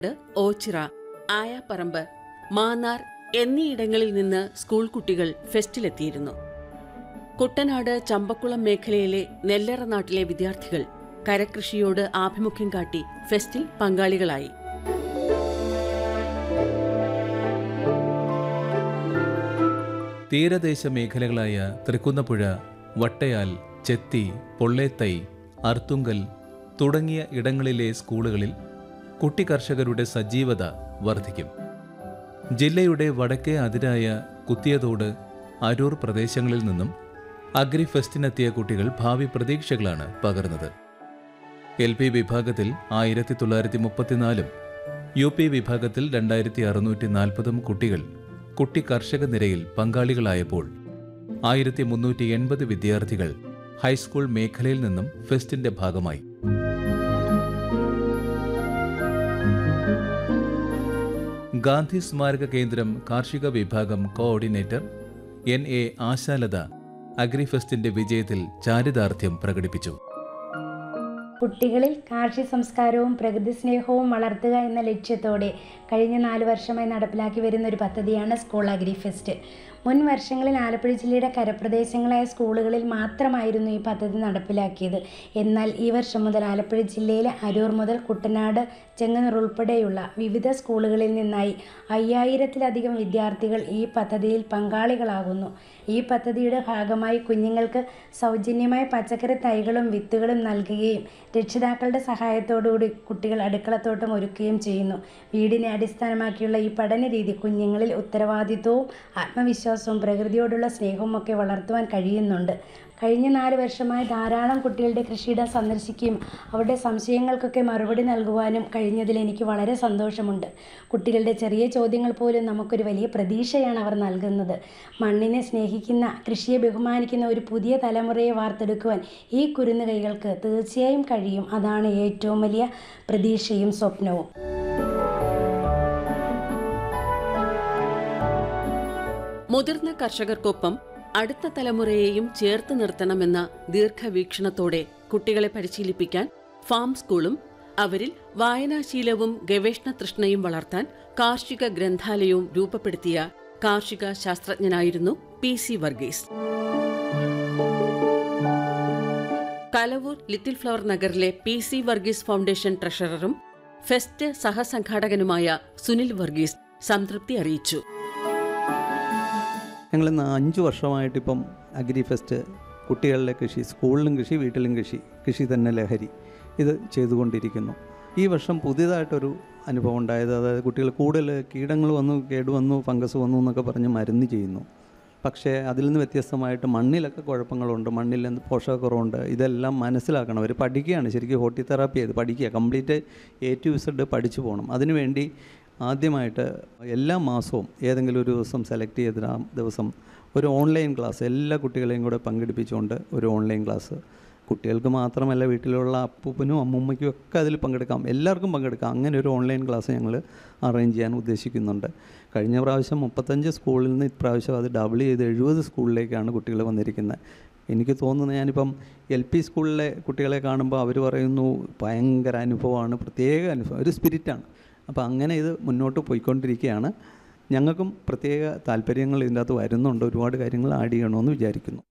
ഓച്ചിറ ആയാപ്പറമ്പ് മാന്നാർ എന്നീയിടങ്ങളിൽ നിന്ന് സ്കൂൾ കുട്ടികൾ ഫെസ്റ്റിലെത്തിയിരുന്നു കുട്ടനാട് ചമ്പക്കുളം മേഖലയിലെ നെല്ലറ നാട്ടിലെ വിദ്യാർത്ഥികൾ കരകൃഷിയോട് ആഭിമുഖ്യം കാട്ടി ഫെസ്റ്റിൽ പങ്കാളികളായി തീരദേശ മേഖലകളായ തൃക്കുന്നപ്പുഴ വട്ടയാൽ ചെത്തി പൊള്ളേത്തൈ അർത്തുങ്കൽ തുടങ്ങിയ ഇടങ്ങളിലെ സ്കൂളുകളിൽ കുട്ടി കർഷകരുടെ സജീവത വർദ്ധിക്കും ജില്ലയുടെ വടക്കേ അതിരായ കുത്തിയതോട് അരൂർ പ്രദേശങ്ങളിൽ നിന്നും അഗ്രി ഫെസ്റ്റിനെത്തിയ കുട്ടികൾ ഭാവി പ്രതീക്ഷകളാണ് പകർന്നത് എൽ പി വിഭാഗത്തിൽ ആയിരത്തി തൊള്ളായിരത്തി മുപ്പത്തിനാലും യു പി വിഭാഗത്തിൽ രണ്ടായിരത്തി അറുന്നൂറ്റി നാൽപ്പതും കുട്ടികൾ കുട്ടി കർഷക നിരയിൽ പങ്കാളികളായപ്പോൾ ആയിരത്തി മുന്നൂറ്റി എൺപത് വിദ്യാർത്ഥികൾ ഹൈസ്കൂൾ മേഖലയിൽ നിന്നും ഫെസ്റ്റിന്റെ ഭാഗമായി ഗാന്ധി സ്മാരക കേന്ദ്രം കാർഷിക വിഭാഗം കോഓർഡിനേറ്റർ എൻ എ ആശാലത അഗ്രിഫെസ്റ്റിന്റെ വിജയത്തിൽ ചാരിതാർത്ഥ്യം പ്രകടിപ്പിച്ചു കുട്ടികളിൽ കാർഷിക സംസ്കാരവും പ്രകൃതി സ്നേഹവും വളർത്തുക എന്ന ലക്ഷ്യത്തോടെ കഴിഞ്ഞ നാല് വർഷമായി നടപ്പിലാക്കി വരുന്ന ഒരു പദ്ധതിയാണ് സ്കൂൾ അഗ്രി ഫെസ്റ്റ് മുൻ വർഷങ്ങളിൽ ആലപ്പുഴ ജില്ലയുടെ കരപ്രദേശങ്ങളായ സ്കൂളുകളിൽ മാത്രമായിരുന്നു ഈ പദ്ധതി നടപ്പിലാക്കിയത് എന്നാൽ ഈ വർഷം മുതൽ ആലപ്പുഴ ജില്ലയിലെ അരൂർ മുതൽ കുട്ടനാട് ചെങ്ങന്നൂർ ഉൾപ്പെടെയുള്ള വിവിധ സ്കൂളുകളിൽ നിന്നായി അയ്യായിരത്തിലധികം വിദ്യാർത്ഥികൾ ഈ പദ്ധതിയിൽ പങ്കാളികളാകുന്നു ഈ പദ്ധതിയുടെ ഭാഗമായി കുഞ്ഞുങ്ങൾക്ക് സൗജന്യമായ പച്ചക്കറി തൈകളും വിത്തുകളും നൽകുകയും രക്ഷിതാക്കളുടെ സഹായത്തോടുകൂടി കുട്ടികൾ അടുക്കളത്തോട്ടം ഒരുക്കുകയും ചെയ്യുന്നു വീടിനെ അടിസ്ഥാനമാക്കിയുള്ള ഈ പഠന രീതി കുഞ്ഞുങ്ങളിൽ ഉത്തരവാദിത്വവും ആത്മവിശ്വാസവും പ്രകൃതിയോടുള്ള സ്നേഹവും ഒക്കെ വളർത്തുവാൻ കഴിയുന്നുണ്ട് കഴിഞ്ഞ നാല് വർഷമായി ധാരാളം കുട്ടികളുടെ കൃഷിയിടം സന്ദർശിക്കുകയും അവരുടെ സംശയങ്ങൾക്കൊക്കെ മറുപടി നൽകുവാനും കഴിഞ്ഞതിൽ എനിക്ക് വളരെ സന്തോഷമുണ്ട് കുട്ടികളുടെ ചെറിയ ചോദ്യങ്ങൾ പോലും നമുക്കൊരു വലിയ പ്രതീക്ഷയാണ് അവർ നൽകുന്നത് മണ്ണിനെ സ്നേഹിക്കുന്ന കൃഷിയെ ബഹുമാനിക്കുന്ന ഒരു പുതിയ തലമുറയെ വാർത്തെടുക്കുവാൻ ഈ കുരുന്നു കൈകൾക്ക് തീർച്ചയായും കഴിയും അതാണ് ഏറ്റവും വലിയ പ്രതീക്ഷയും സ്വപ്നവും മുതിർന്ന കർഷകർക്കൊപ്പം അടുത്ത തലമുറയെയും ചേർത്ത് നിർത്തണമെന്ന ദീർഘവീക്ഷണത്തോടെ കുട്ടികളെ പരിശീലിപ്പിക്കാൻ ഫാം സ്കൂളും അവരിൽ വായനാശീലവും ഗവേഷണ തൃഷ്ണയും വളർത്താൻ കാർഷിക ഗ്രന്ഥാലയവും രൂപപ്പെടുത്തിയ കാർഷിക ശാസ്ത്രജ്ഞനായിരുന്നു P C Varghese Kalavoor little flower നഗറിലെ പി സി വർഗീസ് ഫൗണ്ടേഷൻ ട്രഷററും ഫെസ്റ്റ് സഹസംഘാടകനുമായ സുനിൽ വർഗീസ് സംതൃപ്തി അറിയിച്ചു ഞങ്ങൾ ഇന്ന് അഞ്ച് വർഷമായിട്ടിപ്പം അഗ്രി ഫെസ്റ്റ് കുട്ടികളുടെ കൃഷി സ്കൂളിലും കൃഷി വീട്ടിലും കൃഷി കൃഷി തന്നെ ലഹരി ഇത് ചെയ്തുകൊണ്ടിരിക്കുന്നു ഈ വർഷം പുതിയതായിട്ടൊരു അനുഭവം ഉണ്ടായത് അതായത് കുട്ടികൾ കൂടുതൽ കീടങ്ങൾ വന്നു കേടുവന്നു ഫംഗസ് വന്നു എന്നൊക്കെ പറഞ്ഞ് മരുന്ന് ചെയ്യുന്നു പക്ഷേ അതിൽ നിന്ന് വ്യത്യസ്തമായിട്ട് മണ്ണിലൊക്കെ കുഴപ്പങ്ങളുണ്ട് മണ്ണിൽ എന്ത് പോഷകക്കുറവുണ്ട് ഇതെല്ലാം മനസ്സിലാക്കണം അവർ പഠിക്കുകയാണ് ശരിക്കും ഹോട്ടി തെറാപ്പി ചെയ്ത് പഠിക്കുക കംപ്ലീറ്റ് എ ടു ഇസഡ് പഠിച്ചു പോകണം അതിനുവേണ്ടി ആദ്യമായിട്ട് എല്ലാ മാസവും ഏതെങ്കിലും ഒരു ദിവസം സെലക്ട് ചെയ്ത ആ ദിവസം ഒരു ഓൺലൈൻ ക്ലാസ് എല്ലാ കുട്ടികളെയും കൂടെ പങ്കെടുപ്പിച്ചുകൊണ്ട് ഒരു ഓൺലൈൻ ക്ലാസ് കുട്ടികൾക്ക് മാത്രമല്ല വീട്ടിലുള്ള അപ്പൂപ്പനും അമ്മൂമ്മയ്ക്കും ഒക്കെ അതിൽ പങ്കെടുക്കാം എല്ലാവർക്കും പങ്കെടുക്കാം അങ്ങനെ ഒരു ഓൺലൈൻ ക്ലാസ് ഞങ്ങൾ അറേഞ്ച് ചെയ്യാൻ ഉദ്ദേശിക്കുന്നുണ്ട് കഴിഞ്ഞ പ്രാവശ്യം മുപ്പത്തഞ്ച് സ്കൂളിൽ നിന്ന് ഇപ്രാവശ്യം അത് ഡബിൾ ചെയ്ത് എഴുപത് സ്കൂളിലേക്കാണ് കുട്ടികൾ വന്നിരിക്കുന്നത് എനിക്ക് തോന്നുന്നത് ഞാനിപ്പം എൽ പി സ്കൂളിലെ കുട്ടികളെ കാണുമ്പോൾ അവർ പറയുന്നു ഭയങ്കര അനുഭവമാണ് പ്രത്യേക അനുഭവം ഒരു സ്പിരിറ്റാണ് അപ്പോൾ അങ്ങനെ ഇത് മുന്നോട്ട് പോയിക്കൊണ്ടിരിക്കുകയാണ് ഞങ്ങൾക്കും പ്രത്യേക താല്പര്യങ്ങൾ ഇതിൻ്റെ അകത്ത് വരുന്നുണ്ട് ഒരുപാട് കാര്യങ്ങൾ ആഡ് ചെയ്യണമെന്ന് വിചാരിക്കുന്നു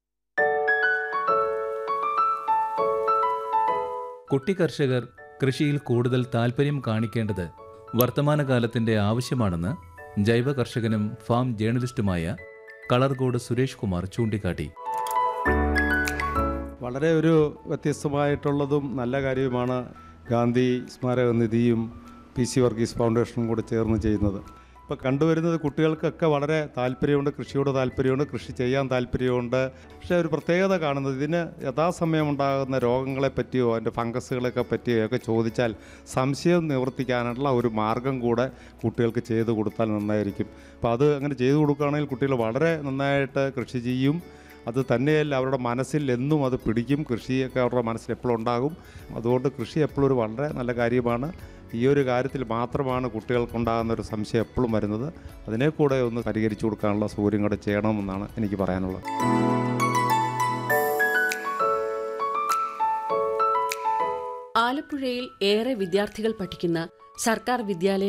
കുട്ടി കർഷകർ കൃഷിയിൽ കൂടുതൽ താൽപ്പര്യം കാണിക്കേണ്ടത് വർത്തമാനകാലത്തിന്റെ ആവശ്യമാണെന്ന് ജൈവ കർഷകനും ഫാം ജേർണലിസ്റ്റുമായ കളർകോട് സുരേഷ് കുമാർ ചൂണ്ടിക്കാട്ടി വളരെ ഒരു വ്യത്യസ്തമായിട്ടുള്ളതും നല്ല കാര്യവുമാണ് ഗാന്ധി സ്മാരക നിധിയും പി സി വർഗീസ് ഫൗണ്ടേഷനും കൂടെ ചേർന്ന് ചെയ്യുന്നത് ഇപ്പോൾ കണ്ടുവരുന്നത് കുട്ടികൾക്കൊക്കെ വളരെ താല്പര്യമുണ്ട് കൃഷിയോട് താല്പര്യമുണ്ട് കൃഷി ചെയ്യാൻ താല്പര്യമുണ്ട് പക്ഷേ ഒരു പ്രത്യേകത കാണുന്നത് ഇതിന് യഥാസമയം ഉണ്ടാകുന്ന രോഗങ്ങളെ പറ്റിയോ അതിൻ്റെ ഫംഗസുകളെയൊക്കെ പറ്റിയോ ഒക്കെ ചോദിച്ചാൽ സംശയം നിവർത്തിക്കാനുള്ള ഒരു മാർഗം കൂടെ കുട്ടികൾക്ക് ചെയ്തു കൊടുത്താൽ നന്നായിരിക്കും അപ്പോൾ അത് അങ്ങനെ ചെയ്തു കൊടുക്കുകയാണെങ്കിൽ കുട്ടികൾ വളരെ നന്നായിട്ട് കൃഷി ചെയ്യും അത് തന്നെയല്ല അവരുടെ മനസ്സിൽ എന്നും അത് പിടിക്കും കൃഷിയൊക്കെ അവരുടെ മനസ്സിൽ എപ്പോഴും ഉണ്ടാകും അതുകൊണ്ട് കൃഷി എപ്പോഴും ഒരു വളരെ നല്ല കാര്യമാണ് ഈ ഒരു കാര്യത്തിൽ മാത്രമാണ് കുട്ടികൾക്കുണ്ടാകുന്ന ഒരു സംശയം എപ്പോഴും വരുന്നത് അതിനെ കൂടെ ഒന്ന് പരിഹരിച്ചു കൊടുക്കാനുള്ള സൗകര്യം കൂടെ ചെയ്യണമെന്നാണ് എനിക്ക് പറയാനുള്ളത് ആലപ്പുഴയിൽ ഏറെ വിദ്യാർത്ഥികൾ പഠിക്കുന്ന സർക്കാർ വിദ്യാലയ